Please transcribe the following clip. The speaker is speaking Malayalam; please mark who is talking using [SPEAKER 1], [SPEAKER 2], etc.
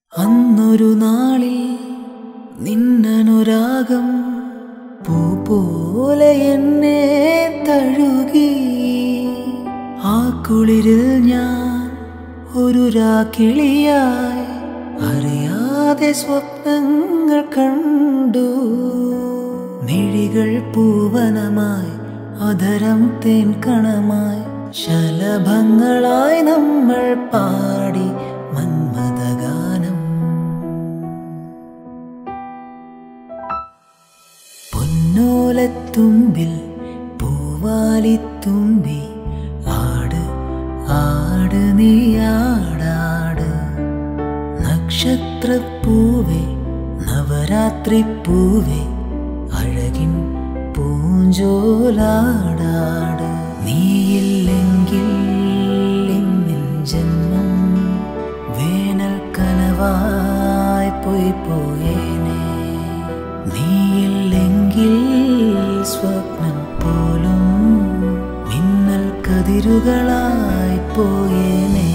[SPEAKER 1] അന്നൊരു നാളിൽ നിന്നനുരാഗം പൂ പോലെ എന്നെ തഴുകി ആ കുളിരിൽ ഞാൻ ഒരു രാക്കിളിയായി അറിയാതെ സ്വപ്നങ്ങൾ കണ്ടു മിഴികൾ പൂവനമായി അധരം തേൻ കണമായി ശലഭങ്ങളായി നമ്മൾ പാടി മന്മഥഗാനം പൊന്നോലത്തുമ്പിൽ പൂവാലിത്തുമ്പി ആട് ആട് നീ ആടാട് നക്ഷത്രപ്പൂവേ നവരാത്രി പൂവേ അഴകിൻ പൂഞ്ചോലാടാട് നീയില്ലെങ്കിൽ ഇന്നിൻ ജന്മം വേനൽ കനവായി പോയി പോയേനെ നീയില്ലെങ്കിൽ സ്വപ്നം പോലും മിന്നൽ കതിരുകളായി പോയേനെ